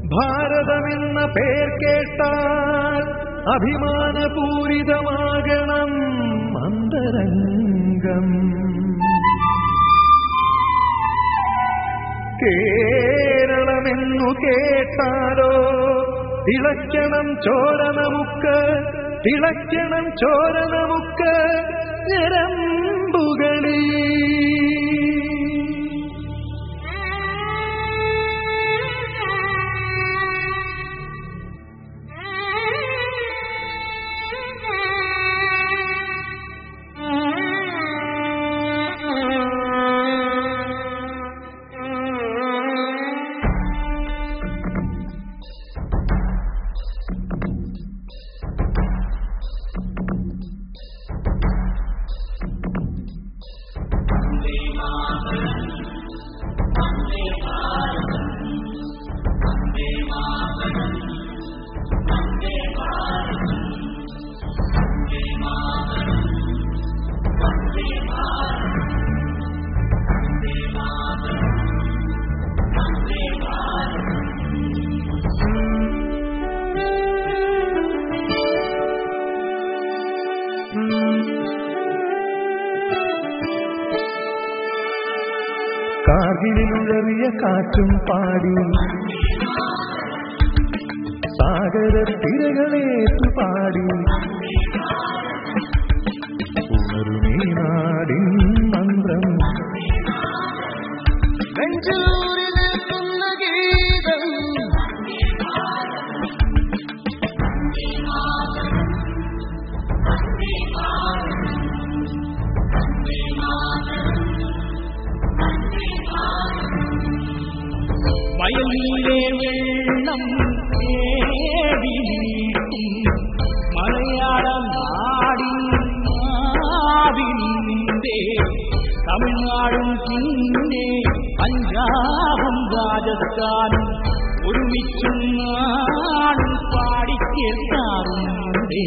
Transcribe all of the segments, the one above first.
ഭാരതമെന്ന പേർ കേട്ടാൽ അഭിമാനപൂരിതമാകണം അന്തരംഗം കേരളമെന്നു കേട്ടാലോ തിളയ്ക്കണം ചോര നമുക്ക് തിളയ്ക്കണം ചോര നമുക്ക് ഞരമ്പുകളിൽ കാർഗിലുഴറിയ കാറ്റും പാടി സാഗര തിരകളേറ്റു പാടി ഉണരുമീ നാടിൻ മന്ത്രം നെഞ്ചൂരിലെത്തുന്ന ഗീതം വയലിലെ വെള്ളം തേടി നീട്ടി മലയാള നാടിൻ നാവിന്റെ തമിഴ്നാടും പിന്നെ പഞ്ചാബും രാജസ്ഥാനും ഒരുമിച്ചും നാടും പാടിക്കേട്ടാറുണ്ടേ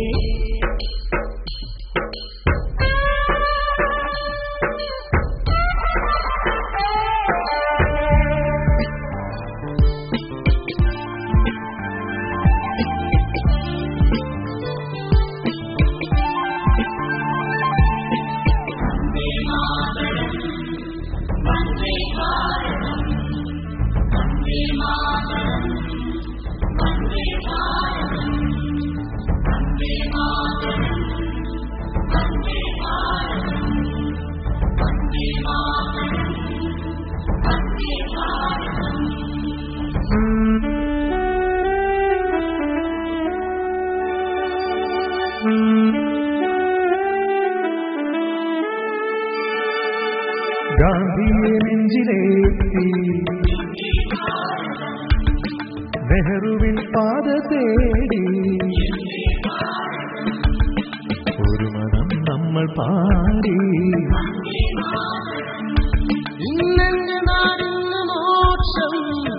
ഗാന്ധിയെ നെഞ്ചിലേറ്റി നെഹ്റുവിൻ പാത തേടി ഒരു മനം നമ്മൾ പാടി ഇന്നെന്റെ നാടിന് മോക്ഷം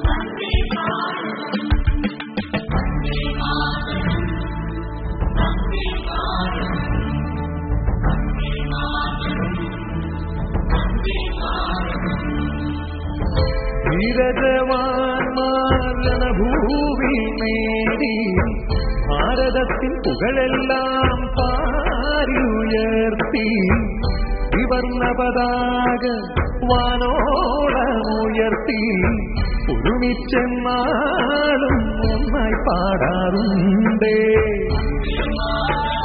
ധീരജവാന്മാരണഭൂവി നേടി ഭാരതത്തിൻ പുകളെല്ലാം പാരിയുയർത്തി വിവർണ പതാക വാനോളമുയർത്തി ഒരുമിച്ചെന്നാലും ഒന്നായി പാടാറുണ്ടേ